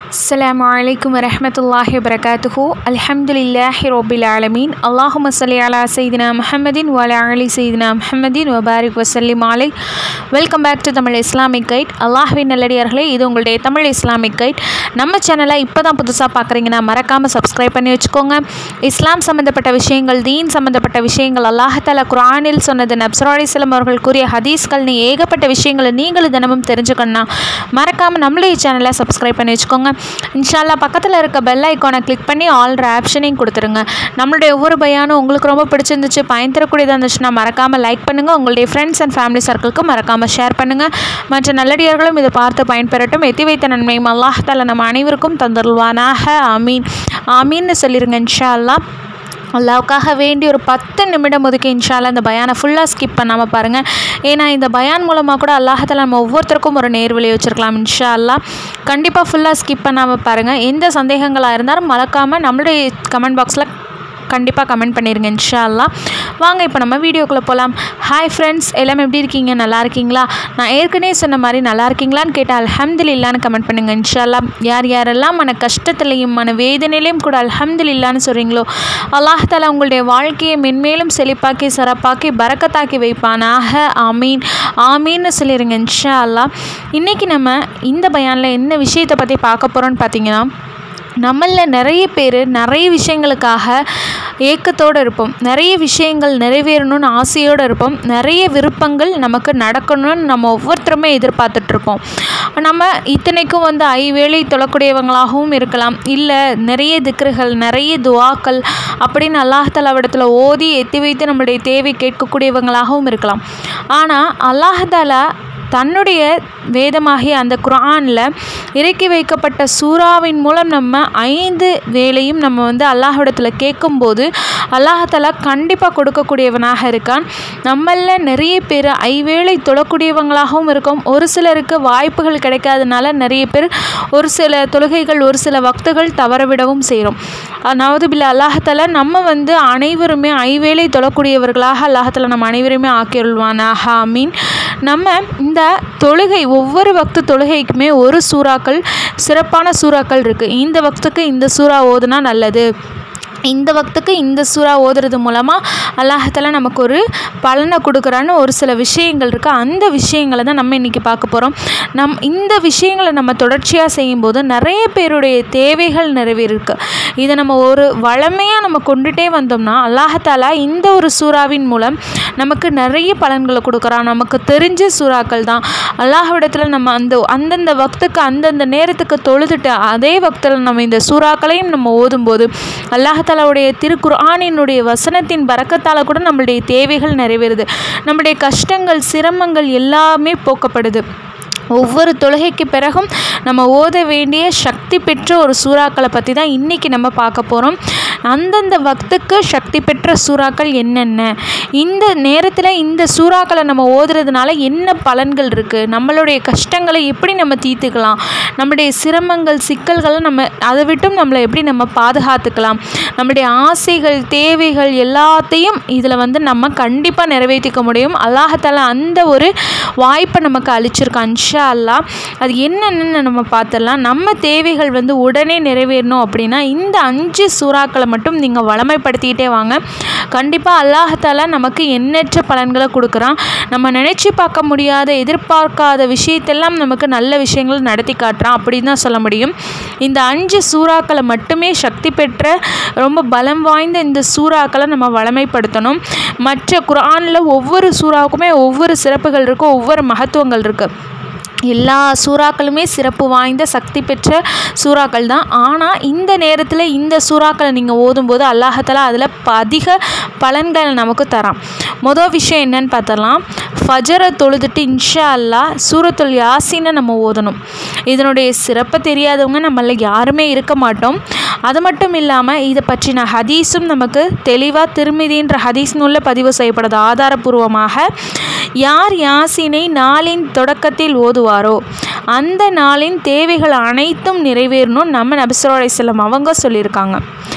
السلام عليكم ورحمة الله وبركاته الحمد لله رب العالمين اللهم صل على سيدنا محمد وعلى آل سيدنا محمد وبارك وسلم عليه welcome back to Tamil Islamic guide அல்லாஹ்வின் நல்லடியார்களே இது உங்களுடைய தமிழ் இஸ்லாமிக் கைட் நம்ம சேனலை இப்போ தான் புதுசாக பார்க்குறீங்கன்னா மறக்காமல் சப்ஸ்கிரைப் பண்ணி வச்சுக்கோங்க இஸ்லாம் சம்மந்தப்பட்ட விஷயங்கள் தீன் சம்மந்தப்பட்ட விஷயங்கள் அல்லாஹால குரானில் சொன்னது நப்சராலிஸ்லம் அவர்கள் கூறிய ஹதீஸ்கள்னு ஏகப்பட்ட விஷயங்களை நீங்களும் தினமும் தெரிஞ்சுக்கணும்னா மறக்காமல் நம்மளுடைய சேனலை சப்ஸ்கிரைப் பண்ணி வச்சுக்கோங்க இன்ஷால்லா பக்கத்தில் இருக்க பெல் ஐக்கானை கிளிக் பண்ணி ஆல்ற ஆப்ஷனையும் கொடுத்துருங்க நம்மளுடைய ஒவ்வொரு பயானும் உங்களுக்கு ரொம்ப பிடிச்சிருந்துச்சு பயன் தரக்கூடியதாக இருந்துச்சுன்னா மறக்காமல் லைக் பண்ணுங்கள் உங்களுடைய ஃப்ரெண்ட்ஸ் அண்ட் ஃபேமிலி சர்க்கிளுக்கு மறக்காமல் ஷேர் பண்ணுங்கள் மற்ற நல்லடியார்களும் இதை பார்த்து பயன்பெறட்டும் எத்தி வைத்த நன்மையும் அல்லாஹ் தாலா நம்ம அனைவருக்கும் தந்தருள்வானாக ஆமீன் ஆமீன்னு சொல்லிடுங்க இன்ஷா அல்லாஹ் அல்லாவுக்காக வேண்டி ஒரு பத்து நிமிடம் ஒதுக்கி இன்ஷால்லா இந்த பயானை ஃபுல்லாக ஸ்கிப் பண்ணாமல் பாருங்கள் ஏன்னா இந்த பயான் மூலமாக கூட அல்லாஹத்தில் நம்ம ஒவ்வொருத்தருக்கும் ஒரு நேர்வழி வச்சுருக்கலாம் இன்ஷா அல்லா கண்டிப்பாக ஃபுல்லாக ஸ்கிப் பண்ணாமல் பாருங்கள் எந்த சந்தேகங்களாக இருந்தாலும் மறக்காமல் நம்மளுடைய கமெண்ட் பாக்ஸில் கண்டிப்பாக கமெண்ட் பண்ணிடுங்க இன்ஷா அல்லா வாங்க இப்போ நம்ம வீடியோக்குள்ளே போகலாம் ஹாய் ஃப்ரெண்ட்ஸ் எல்லாம் எப்படி இருக்கீங்க நல்லா இருக்கீங்களா நான் ஏற்கனவே சொன்ன மாதிரி நல்லா இருக்கீங்களான்னு கேட்டால் அல்ஹம்துலில்லான்னு கமெண்ட் பண்ணுங்கள் இன்ஷா அல்லா யார் யாரெல்லாம் மன கஷ்டத்துலையும் மன வேதனையிலையும் கூட அல்ஹம்துலில்லான்னு சொல்கிறீங்களோ அல்லாஹால உங்களுடைய வாழ்க்கையை மென்மேலும் செழிப்பாக்கி சிறப்பாக்கி பறக்கத்தாக்கி வைப்பானாக ஆமீன் ஆமீன்னு சொல்லிடுங்க இன்ஷா அல்லா இன்றைக்கி நம்ம இந்த பயானில் என்ன விஷயத்தை பற்றி பார்க்க போகிறோன்னு பார்த்தீங்கன்னா நம்மளில் நிறைய பேர் நிறைய விஷயங்களுக்காக ஏக்கத்தோடு இருப்போம் நிறைய விஷயங்கள் நிறைவேறணும்னு ஆசையோடு இருப்போம் நிறைய விருப்பங்கள் நமக்கு நடக்கணும்னு நம்ம ஒவ்வொருத்தருமே எதிர்பார்த்துட்ருப்போம் நம்ம இத்தனைக்கும் வந்து ஐவேளை தொழக்கூடியவங்களாகவும் இருக்கலாம் இல்லை நிறைய திக்ருகள் நிறைய துவாக்கள் அப்படின்னு அல்லாஹாலாவிடத்தில் ஓதி எத்தி வைத்து நம்மளுடைய தேவை கேட்கக்கூடியவங்களாகவும் இருக்கலாம் ஆனால் அல்லாஹாலா தன்னுடைய வேதமாகிய அந்த குரானில் இறக்கி வைக்கப்பட்ட சூறாவின் மூலம் நம்ம ஐந்து வேலையும் நம்ம வந்து அல்லாஹிடத்தில் கேட்கும்போது அல்லாஹாலா கண்டிப்பாக கொடுக்கக்கூடியவனாக இருக்கான் நம்மளில் நிறைய பேர் ஐவேளை தொழக்கூடியவங்களாகவும் இருக்கும் ஒரு சிலருக்கு வாய்ப்புகள் கிடைக்காதனால நிறைய பேர் ஒரு சில தொழுகைகள் ஒரு சில வக்துகள் தவறவிடவும் செய்கிறோம் அதாவது பில்ல அல்லாஹாலா நம்ம வந்து அனைவருமே ஐவேளை தொழக்கூடியவர்களாக அல்லாஹாலா நம்ம அனைவருமே ஆக்கிருள்வானாக மீன் நம்ம இந்த தொழுகை ஒவ்வொரு வக்து தொழுகைக்குமே ஒரு சூறாக்கள் சிறப்பான சூறாக்கள் இருக்குது இந்த வக்துக்கு இந்த சூறா ஓதுனா நல்லது இந்த வக்துக்கு இந்த சூறா ஓதுறது மூலமாக அல்லாஹால நமக்கு ஒரு பலனை கொடுக்குறான்னு ஒரு சில விஷயங்கள் இருக்குது அந்த விஷயங்களை தான் நம்ம இன்றைக்கி பார்க்க போகிறோம் நம் இந்த விஷயங்களை நம்ம தொடர்ச்சியாக செய்யும்போது நிறைய பேருடைய தேவைகள் நிறைவேறிருக்கு இதை நம்ம ஒரு வளமையாக நம்ம கொண்டுகிட்டே வந்தோம்னா அல்லாஹாலா இந்த ஒரு சூறாவின் மூலம் நமக்கு நிறைய பலன்களை கொடுக்குறான் நமக்கு தெரிஞ்ச சூறாக்கள் தான் அல்லாஹ்விடத்தில் நம்ம அந்த அந்தந்த வக்துக்கு அந்தந்த நேரத்துக்கு தொழுதுட்டு அதே வக்தில் நம்ம இந்த சூறாக்களையும் நம்ம ஓதும்போது அல்லாஹாலாவுடைய திருக்குர்ஆனினுடைய வசனத்தின் பறக்கத்தால் கூட நம்மளுடைய தேவைகள் நிறைவேறுது நம்முடைய கஷ்டங்கள் சிரமங்கள் எல்லாமே போக்கப்படுது ஒவ்வொரு தொழுகைக்கு பிறகும் நம்ம ஓத வேண்டிய சக்தி பெற்ற ஒரு சூறாக்களை பற்றி தான் இன்றைக்கி நம்ம பார்க்க போகிறோம் அந்தந்த வக்துக்கு சக்தி பெற்ற சூறாக்கள் என்னென்ன இந்த நேரத்தில் இந்த சூறாக்களை நம்ம ஓதுறதுனால என்ன பலன்கள் இருக்குது நம்மளுடைய கஷ்டங்களை எப்படி நம்ம தீர்த்துக்கலாம் நம்முடைய சிரமங்கள் சிக்கல்களை நம்ம அதை விட்டும் நம்மளை எப்படி நம்ம பாதுகாத்துக்கலாம் நம்முடைய ஆசைகள் தேவைகள் எல்லாத்தையும் இதில் வந்து நம்ம கண்டிப்பாக நிறைவேற்றிக்க முடியும் அல்லாஹால அந்த ஒரு வாய்ப்பை நமக்கு அளிச்சிருக்கான் இன்ஷா அல்லா அது என்னென்னு நம்ம பார்த்துடலாம் நம்ம தேவைகள் வந்து உடனே நிறைவேறணும் அப்படின்னா இந்த அஞ்சு சூறாக்களை மட்டும் நீங்கள் வளமைப்படுத்திக்கிட்டே வாங்க கண்டிப்பாக அல்லாஹால நமக்கு எண்ணற்ற பலன்களை கொடுக்குறான் நம்ம நினச்சி பார்க்க முடியாத எதிர்பார்க்காத விஷயத்தெல்லாம் நமக்கு நல்ல விஷயங்கள் நடத்தி காட்டுறான் அப்படின்னு தான் சொல்ல முடியும் இந்த அஞ்சு சூறாக்களை மட்டுமே சக்தி பெற்ற ரொம்ப பலம் வாய்ந்த இந்த சூறாக்களை நம்ம வளமைப்படுத்தணும் மற்ற குரானில் ஒவ்வொரு சூறாவுக்குமே ஒவ்வொரு சிறப்புகள் இருக்குது ஒவ்வொரு மகத்துவங்கள் இருக்குது எல்லா சூறாக்களுமே சிறப்பு வாய்ந்த சக்தி பெற்ற சூறாக்கள் தான் ஆனால் இந்த நேரத்தில் இந்த சூறாக்களை நீங்கள் ஓதும்போது அல்லாஹாலா அதில் அதிக பலன்கள் நமக்கு தரான் மொதல் விஷயம் என்னன்னு பார்த்தலாம் ஃபஜரை தொழுதுட்டு இன்ஷா அல்லா சூரத்துல் யாசினை நம்ம ஓதணும் இதனுடைய சிறப்பை தெரியாதவங்க நம்மள யாருமே இருக்க மாட்டோம் அது மட்டும் இல்லாமல் இதை பற்றின ஹதீஸும் நமக்கு தெளிவாக திருமிதின்ற ஹதீஸ் நூலில் பதிவு செய்யப்படுது ஆதாரபூர்வமாக யார் யாசினை நாளின் தொடக்கத்தில் ஓதுவாரோ அந்த நாளின் தேவைகள் அனைத்தும் நிறைவேறணும் நம்ம நபிசுல்லா அலிஸ்லாம் அவங்க சொல்லியிருக்காங்க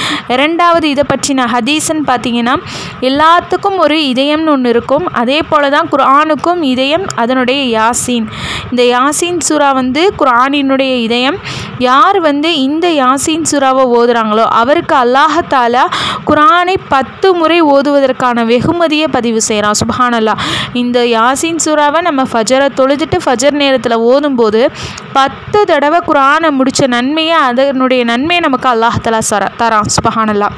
இரண்டாவது இதை பற்றின ஹதீஸ்ன்னு பார்த்தீங்கன்னா எல்லாத்துக்கும் ஒரு இதயம்னு ஒன்று இருக்கும் அதே போல தான் குர்ஆனுக்கும் இதயம் அதனுடைய யாசீன் இந்த யாசீன் சூரா வந்து குர்ஆனினுடைய இதயம் யார் வந்து இந்த யாசீன் சூறாவை ஓதுறாங்களோ அவருக்கு அல்லாஹத்தாலா குர்ஆனை பத்து முறை ஓதுவதற்கான வெகுமதியை பதிவு செய்கிறான் சுபஹானல்லா இந்த யாசீன் சூறாவை நம்ம ஃபஜரை தொழுதுட்டு ஃபஜர் நேரத்தில் ஓதும்போது பத்து தடவை குர்ஆனை முடித்த நன்மையை அதனுடைய நன்மையை நமக்கு அல்லாஹத்தாலா சர தரான் சுபஹானல்லா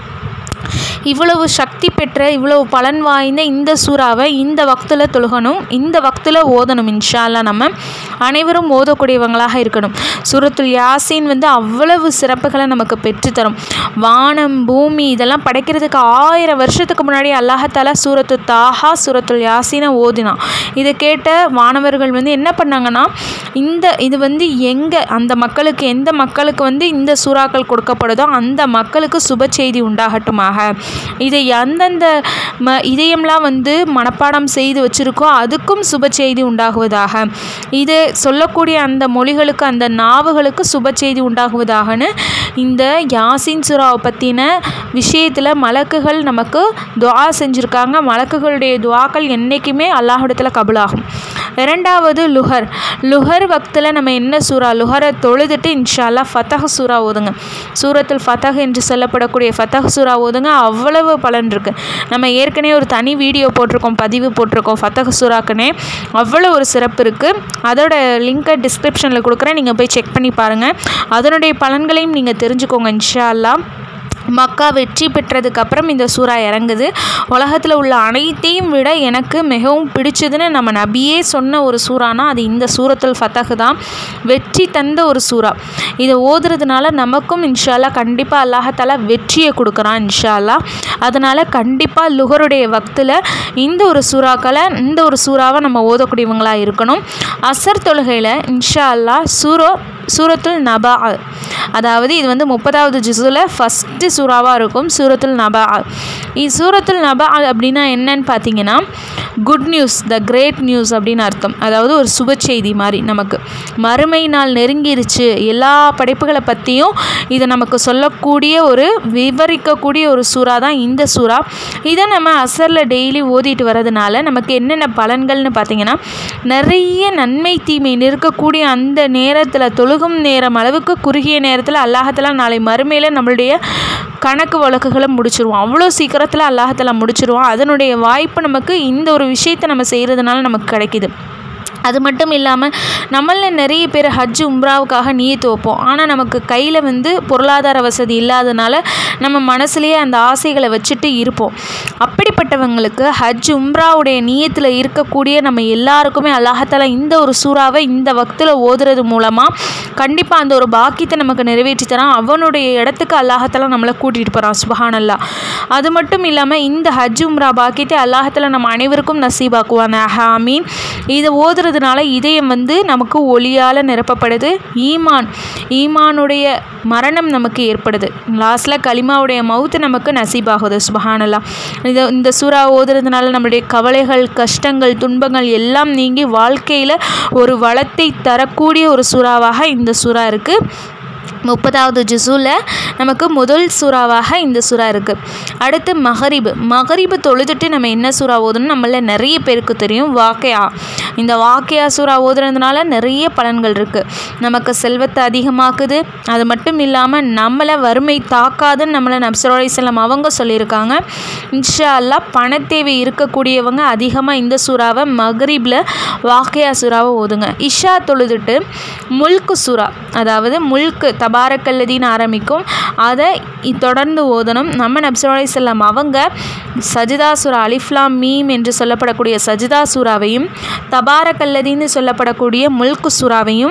இவ்வளவு சக்தி பெற்ற இவ்வளவு பலன் வாய்ந்த இந்த சூறாவை இந்த வக்தில் தொழுகணும் இந்த வக்தில் ஓதணும் இன்ஷா அல்லாஹ் நம்ம அனைவரும் ஓதக்கூடியவங்களாக இருக்கணும் சூரத்துல் யாசீன் வந்து அவ்வளவு சிறப்புகளை நமக்கு பெற்றுத்தரும் வானம் பூமி இதெல்லாம் படைக்கிறதுக்கு ஆயிரம் வருஷத்துக்கு முன்னாடி அல்லாஹாலா சூரத்து தாஹா சூரத்துல் யாசீனை ஓதினான் இதை கேட்ட வானவர்கள் வந்து என்ன பண்ணாங்கன்னா இந்த இது வந்து எங்கே அந்த மக்களுக்கு எந்த மக்களுக்கு வந்து இந்த சூறாக்கள் கொடுக்கப்படுதோ அந்த மக்களுக்கு சுப செய்தி உண்டாகட்டுமாக இதை அந்தந்த ம இதயம்லாம் வந்து மனப்பாடம் செய்து வச்சுருக்கோ அதுக்கும் சுப செய்தி உண்டாகுவதாக இது சொல்லக்கூடிய அந்த மொழிகளுக்கு அந்த நாவுகளுக்கு சுப செய்தி உண்டாகுவதாகன்னு இந்த யாசின் சுறாவை பற்றின விஷயத்தில் மலக்குகள் நமக்கு துவா செஞ்சுருக்காங்க மலக்குகளுடைய துவாக்கள் என்றைக்குமே அல்லாஹிடத்தில் கபுலாகும் இரண்டாவது லுஹர் லுஹர் வக்தில் நம்ம என்ன சூறா லுஹரை தொழுதுட்டு இன்ஷால்லா ஃபத்தஹ் சூறா ஓதுங்க சூரத்துல் ஃபத்தஹ் என்று சொல்லப்படக்கூடிய ஃபத்தஹ் சூறா ஓதுங்க அவ்வளவு பலன் இருக்குது நம்ம ஏற்கனவே ஒரு தனி வீடியோ போட்டிருக்கோம் பதிவு போட்டிருக்கோம் ஃபத்தஹ் சூறாக்குன்னே அவ்வளோ ஒரு சிறப்பு இருக்குது அதோட லிங்க்கை டிஸ்கிரிப்ஷனில் கொடுக்குறேன் நீங்கள் போய் செக் பண்ணி பாருங்கள் அதனுடைய பலன்களையும் நீங்கள் தெரிஞ்சுக்கோங்க இன்ஷா அல்லாஹ் மக்கா வெற்றி பெற்றதுக்கப்புறம் இந்த சூறா இறங்குது உலகத்தில் உள்ள அனைத்தையும் விட எனக்கு மிகவும் பிடிச்சதுன்னு நம்ம நபியே சொன்ன ஒரு சூறானா அது இந்த சூரத்துல் ஃபத்தஹ் தான் வெற்றி தந்த ஒரு சூறா இதை ஓதுறதுனால நமக்கும் இன்ஷால்லா கண்டிப்பாக அல்லாஹாலா வெற்றியை கொடுக்குறான் இன்ஷால்லா அதனால் கண்டிப்பாக லுகருடைய வக்தில் இந்த ஒரு சூறாக்களை இந்த ஒரு சூறாவை நம்ம ஓதக்கூடியவங்களாக இருக்கணும் அசர் தொழுகையில் இன்ஷா அல்லா சூரோ சூரத்துல் நபா அதாவது இது வந்து முப்பதாவது ஜிசுல ஃபஸ்ட்டு சூறாவாக இருக்கும் சூரத்துல் நபா இது சூரத்துல் நபா அப்படின்னா என்னன்னு பார்த்தீங்கன்னா good news the great news அப்படின்னு அர்த்தம் அதாவது ஒரு சுப செய்தி மாதிரி நமக்கு மறுமை நாள் நெருங்கிருச்சு எல்லா படைப்புகளை பற்றியும் இதை நமக்கு சொல்லக்கூடிய ஒரு விவரிக்கக்கூடிய ஒரு சூறா தான் இந்த சூறா இதை நம்ம அசரில் டெய்லி ஓதிட்டு வரதுனால நமக்கு என்னென்ன பலன்கள்னு பார்த்தீங்கன்னா நிறைய நன்மை தீமை நிற்கக்கூடிய அந்த நேரத்தில் தொழுகும் நேரம் அளவுக்கு குறுகிய நேரத்தில் அல்லாஹத்தலா நாளை மறுமையில் நம்மளுடைய கணக்கு வழக்குகளை முடிச்சிருவோம் அவ்வளோ சீக்கிரத்தில் அல்லாஹத்தலா முடிச்சிருவோம் அதனுடைய வாய்ப்பு நமக்கு இந்த ஒரு விஷயத்தை நம்ம செய்கிறதுனால நமக்கு கிடைக்கிது அது மட்டும் இல்லாமல் நம்மளில் நிறைய பேர் ஹஜ் உம்ராவுக்காக நீயத்து வைப்போம் ஆனால் நமக்கு கையில் வந்து பொருளாதார வசதி இல்லாதனால நம்ம மனசுலேயே அந்த ஆசைகளை வச்சுட்டு இருப்போம் அப்படிப்பட்டவங்களுக்கு ஹஜ் உம்ராவுடைய நீயத்தில் இருக்கக்கூடிய நம்ம எல்லாருக்குமே அல்லாஹால இந்த ஒரு சூறாவை இந்த வக்தில் ஓதுறது மூலமாக கண்டிப்பாக அந்த ஒரு பாக்கியத்தை நமக்கு நிறைவேற்றி தரான் அவனுடைய இடத்துக்கு அல்லாஹால நம்மளை கூட்டிகிட்டு போகிறான் சுபஹானல்லா அது மட்டும் இல்லாமல் இந்த ஹஜ் உம்ரா பாக்கியத்தை அல்லாஹால நம்ம அனைவருக்கும் நசீபாக்குவான் ஆமீன் இதை ஓதுறதுனால இதயம் வந்து நமக்கு ஒளியால் நிரப்பப்படுது ஈமான் ஈமானுடைய மரணம் நமக்கு ஏற்படுது லாஸ்ட்டில் களிமாவுடைய மவுத்து நமக்கு நசீபாகுது சுபஹானல்லா இதை இந்த சூறா ஓதுறதுனால நம்மளுடைய கவலைகள் கஷ்டங்கள் துன்பங்கள் எல்லாம் நீங்கி வாழ்க்கையில் ஒரு வளத்தை தரக்கூடிய ஒரு சூறாவாக இந்த சூறா இருக்குது முப்பதாவது ஜுசூல நமக்கு முதல் சூறாவாக இந்த சூறா இருக்குது அடுத்து மகரிபு மகரிபு தொழுதுட்டு நம்ம என்ன சூறா ஓதணும் நம்மள நிறைய பேருக்கு தெரியும் வாக்கையா இந்த வாக்கையா சூறா ஓதுறதுனால நிறைய பலன்கள் இருக்குது நமக்கு செல்வத்தை அதிகமாக்குது அது மட்டும் இல்லாமல் நம்மளை வறுமை தாக்காதுன்னு நம்மளை நப்சரோலை செல்லம் அவங்க சொல்லியிருக்காங்க இன்ஷா அல்லா பணத்தேவை இருக்கக்கூடியவங்க அதிகமாக இந்த சூறாவை மகரிபில் வாக்கையா சூறாவை ஓதுங்க இஷா தொழுதுட்டு முல்கு சூறா அதாவது முல்கு தபாரக்கல்லதின்னு ஆரம்பிக்கும் அதை தொடர்ந்து ஓதணும் நம்ம நப்சரோலை செல்லம் அவங்க சஜிதா சூரா அலிஃப்லாம் மீம் என்று சொல்லப்படக்கூடிய சஜிதா சூறாவையும் தபாரக்கல்லதின்னு சொல்லப்படக்கூடிய முல்கு சூறாவையும்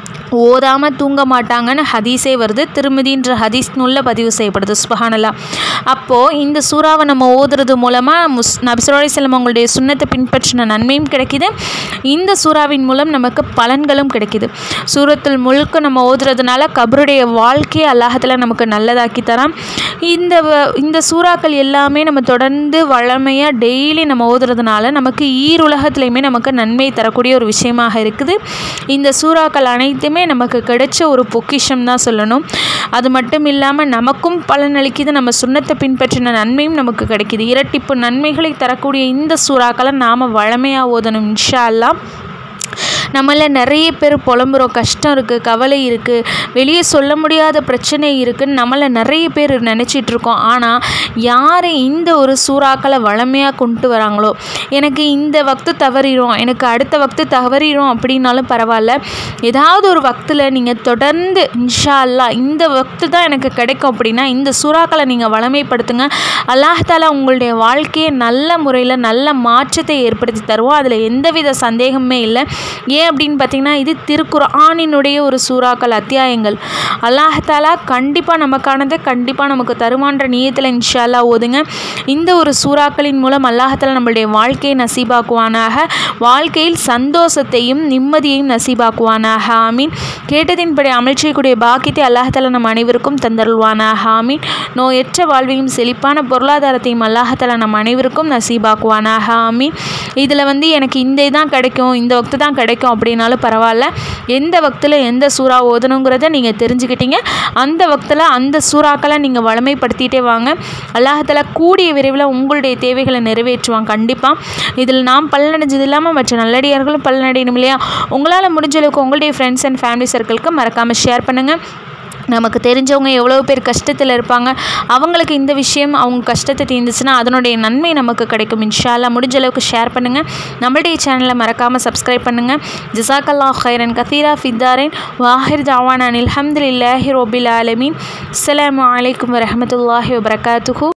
ஓதாமல் தூங்க மாட்டாங்கன்னு ஹதீஸே வருது திருமதின்ற ஹதீஸ் நூலில் பதிவு செய்யப்படுது சுபஹானல்லா அப்போது இந்த சூறாவை நம்ம ஓதுறது மூலமாக முஸ் நபிசுரோலை செல்லம் அவங்களுடைய சுண்ணத்தை பின்பற்றின நன்மையும் கிடைக்கிது இந்த சூறாவின் மூலம் நமக்கு பலன்களும் கிடைக்கிது சூரத்தில் முழுக்க நம்ம ஓதுறதுனால கபருடைய வாழ்க்கையை அல்லாஹத்தில் நமக்கு நல்லதாக்கி தரான் இந்த இந்த சூறாக்கள் எல்லாமே நம்ம தொடர்ந்து வளமையாக டெய்லி நம்ம ஓதுறதுனால நமக்கு ஈருலகத்துலேயுமே நமக்கு நன்மை தரக்கூடிய ஒரு விஷயமாக இருக்குது இந்த சூறாக்கள் அனைத்துமே உண்மையிலே நமக்கு கிடைச்ச ஒரு பொக்கிஷம் தான் சொல்லணும் அது மட்டும் இல்லாமல் நமக்கும் பலனளிக்குது நம்ம சுண்ணத்தை பின்பற்றின நன்மையும் நமக்கு கிடைக்குது இரட்டிப்பு நன்மைகளை தரக்கூடிய இந்த சூறாக்களை நாம் வழமையாக ஓதணும் இன்ஷா அல்லாஹ் நம்மள நிறைய பேர் புலம்புறோம் கஷ்டம் இருக்குது கவலை இருக்குது வெளியே சொல்ல முடியாத பிரச்சனை இருக்குன்னு நம்மள நிறைய பேர் நினச்சிட்டு இருக்கோம் ஆனால் யார் இந்த ஒரு சூறாக்களை வளமையாக கொண்டு வராங்களோ எனக்கு இந்த வக்து தவறிடும் எனக்கு அடுத்த வக்து தவறிடும் அப்படின்னாலும் பரவாயில்ல ஏதாவது ஒரு வக்தில் நீங்கள் தொடர்ந்து இன்ஷா அல்லா இந்த வக்து தான் எனக்கு கிடைக்கும் அப்படின்னா இந்த சூறாக்களை நீங்கள் வளமைப்படுத்துங்க அல்லாஹாலா உங்களுடைய வாழ்க்கையை நல்ல முறையில் நல்ல மாற்றத்தை ஏற்படுத்தி தருவோம் அதில் எந்தவித சந்தேகமே இல்லை ஏன் அப்படின்னு பார்த்தீங்கன்னா இது திருக்குர்ஆனினுடைய ஒரு சூறாக்கள் அத்தியாயங்கள் அல்லாஹாலா கண்டிப்பாக நமக்கானதை கண்டிப்பாக நமக்கு தருமான்ற நியத்தில் இன்ஷால்லா ஓதுங்க இந்த ஒரு சூறாக்களின் மூலம் அல்லாஹாலா நம்மளுடைய வாழ்க்கையை நசீபாக்குவானாக வாழ்க்கையில் சந்தோஷத்தையும் நிம்மதியையும் நசீபாக்குவானாக ஆமீன் கேட்டதின்படி அமல் செய்யக்கூடிய பாக்கியத்தை அல்லாஹாலா நம் அனைவருக்கும் தந்தருள்வானாக ஆமீன் நோயற்ற வாழ்வையும் செழிப்பான பொருளாதாரத்தையும் அல்லாஹாலா நம் அனைவருக்கும் நசீபாக்குவானாக ஆமீன் இதில் வந்து எனக்கு இந்த இதான் கிடைக்கும் இந்த வக்து தான் கிடைக்கும் அப்படின்னாலும் பரவாயில்ல எந்த வக்தில் எந்த சூறா ஓதணுங்கிறத நீங்கள் தெரிஞ்சுக்கிட்டீங்க அந்த வக்தில் அந்த சூறாக்களை நீங்கள் வளமைப்படுத்திட்டே வாங்க அல்லாஹால கூடிய விரைவில் உங்களுடைய தேவைகளை நிறைவேற்றுவாங்க கண்டிப்பாக இதில் நாம் பலனடைஞ்சது இல்லாமல் மற்ற நல்லடியார்களும் பலனடையணும் இல்லையா உங்களால் முடிஞ்ச அளவுக்கு உங்களுடைய ஃப்ரெண்ட்ஸ் அண்ட் ஃபேமிலி சர்க்கிளுக்கு மறக்காமல் ஷேர் பண்ணுங்கள் நமக்கு தெரிஞ்சவங்க எவ்வளோ பேர் கஷ்டத்தில் இருப்பாங்க அவங்களுக்கு இந்த விஷயம் அவங்க கஷ்டத்தை தீர்ந்துச்சுன்னா அதனுடைய நன்மை நமக்கு கிடைக்கும் இன்ஷால்லா முடிஞ்ச அளவுக்கு ஷேர் பண்ணுங்கள் நம்மளுடைய சேனலை மறக்காமல் சப்ஸ்கிரைப் பண்ணுங்கள் ஜிசாக்கல்லா ஹைரன் கசீரா ஃபித்தாரின் வாஹிர் ஜாவான் அனில் அஹமதுல்லாஹி ரொபில் ஆலமீன் அஸ்லாம் வலைக்கம் வரமத்துல்லாஹி வபரகாத்துஹூ